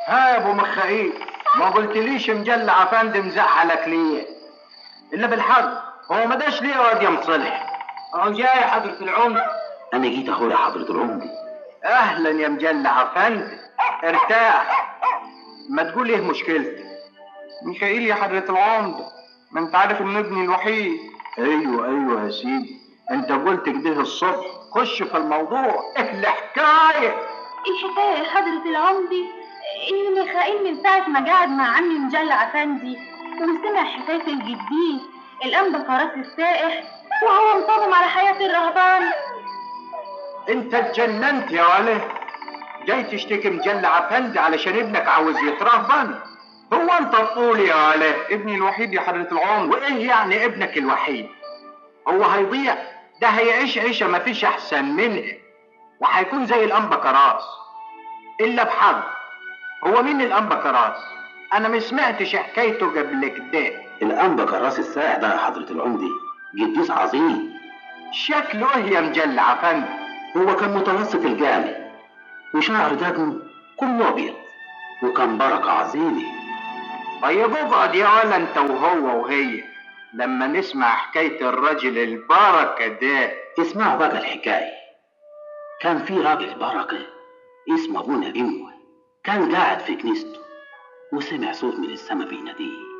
ها يا ابو مخايل ما قلتليش مجلع افندي مزعلك ليه الا بالحق هو ما داش ليه يا واد يا مصلح اهو جاي يا حضرة العمر انا جيت اهو يا حضرة العمدة اهلا يا مجلع افندي ارتاح ما تقول ايه مشكلتك ميخائيل يا حضرة العمدة ما انت عارف ان ابني الوحيد ايوه ايوه يا سيدي انت قلت كده الصبح خش في الموضوع ايه الحكايه الحكاية يا حضرة العمدي إن ميخائيل من ساعة ما قعد مع عمي مجلع أفندي وسمع حكاية الجديد الأنبا كراس السائح وهو مصمم على حياة الرهبان انت اتجننت يا ولد جاي تشتكي مجلع افندي علشان ابنك عاوز يترهبن هو انت تقول يا ولد ابني الوحيد يا حضرة العمدة وايه يعني ابنك الوحيد هو هيضيع ده هيعيش عيشه مفيش احسن منها وهيكون زي الانبا كراس الا بحق هو مين الانبا كراس انا ما سمعتش حكايته قبل كده الانبا كراس السائح ده يا حضرة العمدة قديس عظيم شكله ايه يا مجلع افندي هو كان متوسط الجامع وشعر دقنه كله ابيض وكان بركة عظيمة طيب اقعد يا ولا انت وهو وهي لما نسمع حكاية الرجل البركة ده اسمعوا بقى الحكاية كان في راجل بركة اسمه ابونا بنوة كان قاعد في كنيسته وسمع صوت من السما بيناديه